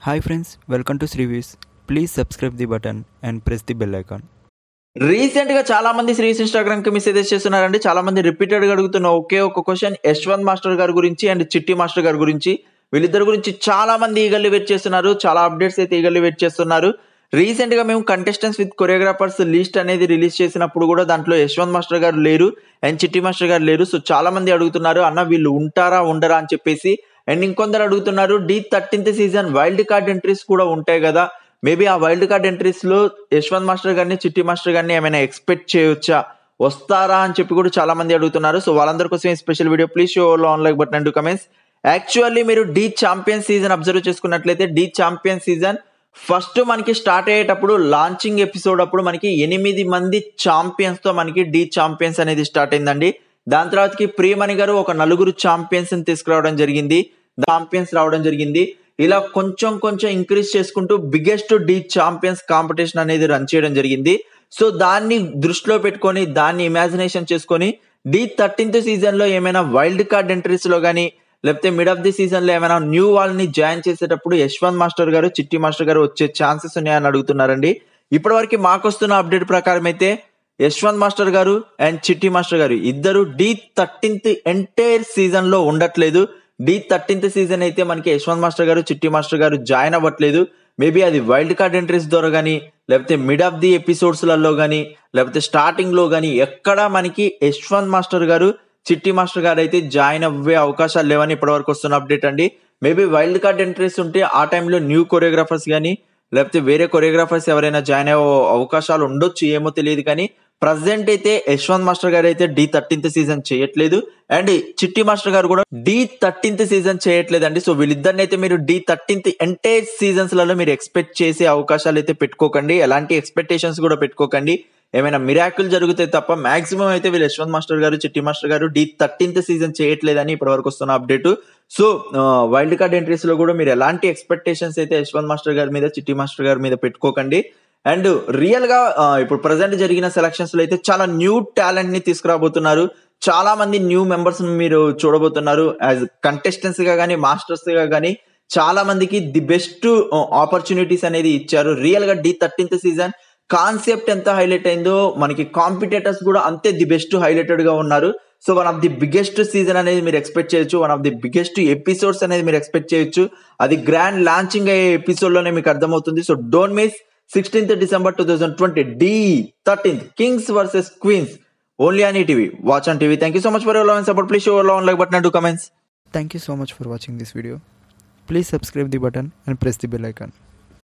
Hi friends, welcome to Srivis. Please subscribe the button and press the bell icon. Recent గా చాలా మంది శ్రీస్ Instagram కి messages చేస్తున్నారండి చాలా మంది రిపీటెడ్ గా అడుగుతున్న ఒకే ఒక క్వశ్చన్ యశ్వంత్ మాస్టర్ గారి గురించి అండ్ చిట్టి మాస్టర్ గారి గురించి వీళ్ళిద్దరి గురించి చాలా మంది ఈగల్లీ వెయిట్ చేస్తున్నారు చాలా అప్డేట్స్ అయితే ఈగల్లీ వెయిట్ చేస్తున్నారు రీసెంట్ గా మేము కంటెస్టెంట్స్ విత్ కొరియోగ్రాఫర్స్ లిస్ట్ అనేది రిలీజ్ చేసినప్పుడు కూడా దాంట్లో యశ్వంత్ మాస్టర్ గారు లేరు అండ్ చిట్టి మాస్టర్ గారు లేరు సో చాలా మంది అడుగుతున్నారు అన్న వీళ్ళు ఉంటారా ఉండరా అని చెప్పేసి అండ్ ఇంకొందరు అడుగుతున్నారు the thirteenth season wild card entries కూడా ఉంటాయి కదా మేబీ ఆ వైల్డ్ కార్డ్ ఎంట్రీస్ లో యశ్వంత్ మాస్టర్ గారిని చిట్టి మాస్టర్ గారిని ఏమైనా ఎక్స్పెక్ట్ చేయొచ్చా వస్తారా అని చెప్పి కూడా చాలా మంది అడుగుతున్నారు సో వాళ్ళందరి కోసం ఈ special video please show on like button to comments actually మీరు డి ఛాంపియన్ సీజన్ అబ్జర్వ్ చేసుకున్నట్లయితే డి ఛాంపియన్ సీజన్ ఫస్ట్ మనకి స్టార్ట్ అయ్యేటప్పుడు లాంచింగ్ ఎపిసోడ్ అప్పుడు మనకి ఎనిమిది మంది ఛాంపియన్స్ తో మనకి డి ఛాంపియన్స్ అనేది స్టార్ట్ అయిందండి దాని తర్వాతకి ప్రియమణి గారు ఒక నలుగురు ఛాంపియన్స్ ని తీసుకురావడం జరిగింది ఛాంపియన్స్ రావడం జరిగింది ఇలా కొంచెం కొంచెం ఇంక్రీజ్ చేసుకుంటూ బిగ్గెస్ట్ డి ఛాంపియన్స్ కాంపిటీషన్ అనేది రన్ చేయడం జరిగింది సో దాన్ని దృష్టిలో పెట్టుకొని దాన్ని ఇమాజినేషన్ చేసుకొని డి థర్టీన్త్ సీజన్ లో ఏమైనా వైల్డ్ కార్డ్ ఎంట్రీస్ లో కానీ లేకపోతే మిడ్ ఆఫ్ ది సీజన్ లో ఏమైనా న్యూ వాళ్ళని జాయిన్ చేసేటప్పుడు యశ్వంత్ మాస్టర్ గారు చిట్టి మాస్టర్ గారు వచ్చే ఛాన్సెస్ ఉన్నాయని అడుగుతున్నారండి ఇప్పటివరకు మాకు వస్తున్న అప్డేట్ ప్రకారం అయితే Yashwant master garu and Chitti master garu ఇద్దరు డి థర్టీన్త్ ఎంటైర్ సీజన్ లో ఉండట్లేదు డి థర్టీన్త్ సీజన్ అయితే మనకి యశ్వంత్ మాస్టర్ గారు చిట్టి మాస్టర్ గారు జాయిన్ అవ్వట్లేదు మేబీ అది వైల్డ్ కార్డ్ ఎంట్రీస్ ద్వారా కానీ లేకపోతే మిడ్ ఆఫ్ ది ఎపిసోడ్స్లలో కానీ లేకపోతే స్టార్టింగ్ లో కానీ ఎక్కడా మనకి యశ్వంత్ మాస్టర్ గారు చిట్టి మాస్టర్ గారు అయితే జాయిన్ అవ్వే అవకాశాలు లేవని ఇప్పటివరకు వస్తున్న అప్డేట్ అండి మేబీ వైల్డ్ కార్డ్ ఎంట్రీస్ ఉంటే ఆ టైంలో న్యూ కొరియోగ్రాఫర్స్ కానీ లేకపోతే వేరే కొరియోగ్రాఫర్స్ ఎవరైనా జాయిన్ అయ్యే అవకాశాలు ఉండొచ్చు ఏమో తెలియదు కానీ ప్రజెంట్ అయితే యశ్వంత్ మాస్టర్ గారు అయితే డి థర్టీన్త్ సీజన్ చేయట్లేదు అండ్ చిట్టి మాస్టర్ గారు కూడా డి థర్టీన్త్ సీజన్ చేయట్లేదండి సో వీళ్ళిద్దరిని అయితే మీరు డి థర్టీన్త్ ఎంటైర్ సీజన్స్ లలో మీరు ఎక్స్పెక్ట్ చేసే అవకాశాలు అయితే పెట్టుకోకండి ఎలాంటి ఎక్స్పెక్టేషన్స్ కూడా పెట్టుకోకండి ఏమైనా మిరాకిల్ జరిగితే తప్ప మాక్సిమం అయితే వీళ్ళు యశ్వంత్ మాస్టర్ గారు చిట్టి మాస్టర్ గారు డి థర్టీన్త్ సీజన్ చేయట్లేదని ఇప్పటి వరకు వస్తున్న update so wild card entries లో కూడా మీరు ఎలాంటి ఎక్స్పెక్టేషన్స్ అయితే యశ్వంత్ మాస్టర్ గారి మీద చిట్టి మాస్టర్ గారి మీద పెట్టుకోకండి అండ్ రియల్ గా ఇప్పుడు ప్రజెంట్ జరిగిన సెలక్షన్స్ లో అయితే చాలా న్యూ టాలెంట్ ని తీసుకురాబోతున్నారు చాలా మంది న్యూ మెంబర్స్ మీరు చూడబోతున్నారు యాజ్ కంటెస్టెంట్స్ గా కానీ మాస్టర్స్ గా కానీ చాలా మందికి ది బెస్ట్ ఆపర్చునిటీస్ అనేది ఇచ్చారు రియల్ గా డి థర్టీన్త్ సీజన్ కాన్సెప్ట్ ఎంత హైలైట్ అయిందో మనకి కాంపిటేటర్స్ కూడా అంతే ది బెస్ట్ హైలైటెడ్ గా ఉన్నారు so one of the biggest season అనేది మీరు ఎక్స్పెక్ట్ చేయొచ్చు one of the biggest episodes అనేది మీరు ఎక్స్పెక్ట్ చేయొచ్చు అది గ్రాండ్ లాంచింగ్ అయ్యే ఎపిసోడ్ లోనే మీకు అర్థమవుతుంది so don't miss sixteenth December two thousand twenty the thirteenth kings versus queens only అని TV watch on TV thank you so much for your love and support please show love like button to comments Thank you so much for watching this video. Please subscribe the button and press the bell icon.